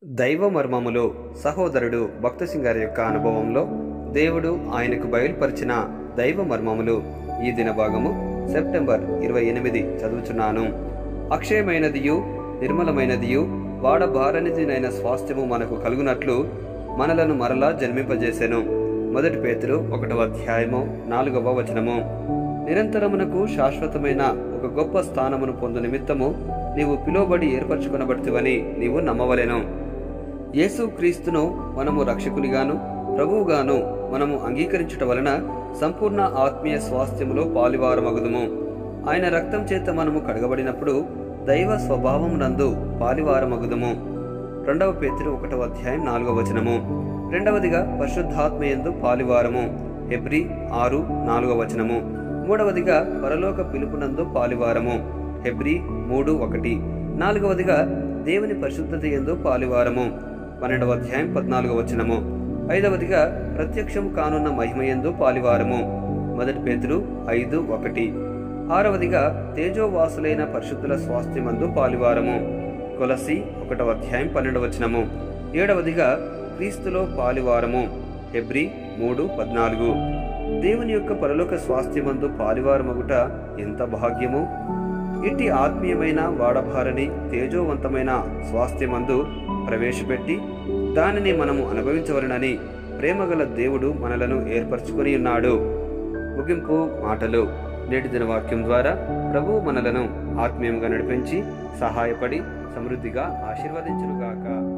దైవ మర్మములు సహోదరుడు భక్తసింగ్ గారి యొక్క అనుభవంలో దేవుడు ఆయనకు బయలుపరిచిన దైవ మర్మములు ఈ దిన భాగము సెప్టెంబర్ ఇరవై ఎనిమిది చదువుచున్నాను అక్షయమైనదియు నిర్మలమైనదియు వాడబారనిదినైన స్వాస్థ్యము మనకు కలుగునట్లు మనలను మరలా జన్మింపజేసెను మొదటి పేతురు ఒకటవ అధ్యాయము నాలుగవ వచనము నిరంతరమునకు శాశ్వతమైన ఒక గొప్ప స్థానమును పొందు నిమిత్తము నీవు పిలువబడి ఏర్పరచుకొనబడుతువని నీవు నమ్మవలెను యేసు క్రీస్తును మనము రక్షకునిగాను ప్రభువుగాను మనము అంగీకరించుట వలన సంపూర్ణ ఆత్మీయ స్వాస్థ్యములో పాలివారమగుదుము ఆయన రక్తం చేత మనము కడగబడినప్పుడు దైవ స్వభావమునందు పాలివారమగుదుము రెండవ పేతురు ఒకటవ అధ్యాయం నాలుగవ వచనము రెండవదిగా పరిశుద్ధాత్మయందు పాలివారము హెబ్రి ఆరు నాలుగవ వచనము మూడవదిగా పరలోక పిలుపునందు పాలివారము హెబ్రి మూడు ఒకటి నాలుగవదిగా దేవుని పరిశుద్ధత ఎందు పాలివారము పన్నెండవ అధ్యాయం పద్నాలుగవ వచనము ఐదవదిగా ప్రత్యక్షము కానున్న మహిమయందు పాలివారము మొదటి పేతురు ఐదు ఒకటి ఆరవదిగా తేజోవాసులైన పరిశుద్ధుల స్వాస్థ్యమందు పాలివారము కొలసి ఒకటవ అధ్యాయం పన్నెండవ వచనము ఏడవదిగా క్రీస్తులో పాలివారము హెబ్రి మూడు పద్నాలుగు దేవుని యొక్క పరలోక స్వాస్థ్యమందు పాలివారమగుట ఎంత భాగ్యము ఇట్టి ఆత్మీయమైన వాడభారని తేజోవంతమైన స్వాస్థ్యమందు ప్రవేశపెట్టి దానిని మనము అనుభవించవలనని ప్రేమగల దేవుడు మనలను ఏర్పరచుకొని ఉన్నాడు ముగింపు మాటలు నేటి దిన వాక్యం ద్వారా ప్రభు మనలను ఆత్మీయంగా నడిపించి సహాయపడి సమృద్ధిగా ఆశీర్వదించునుగాక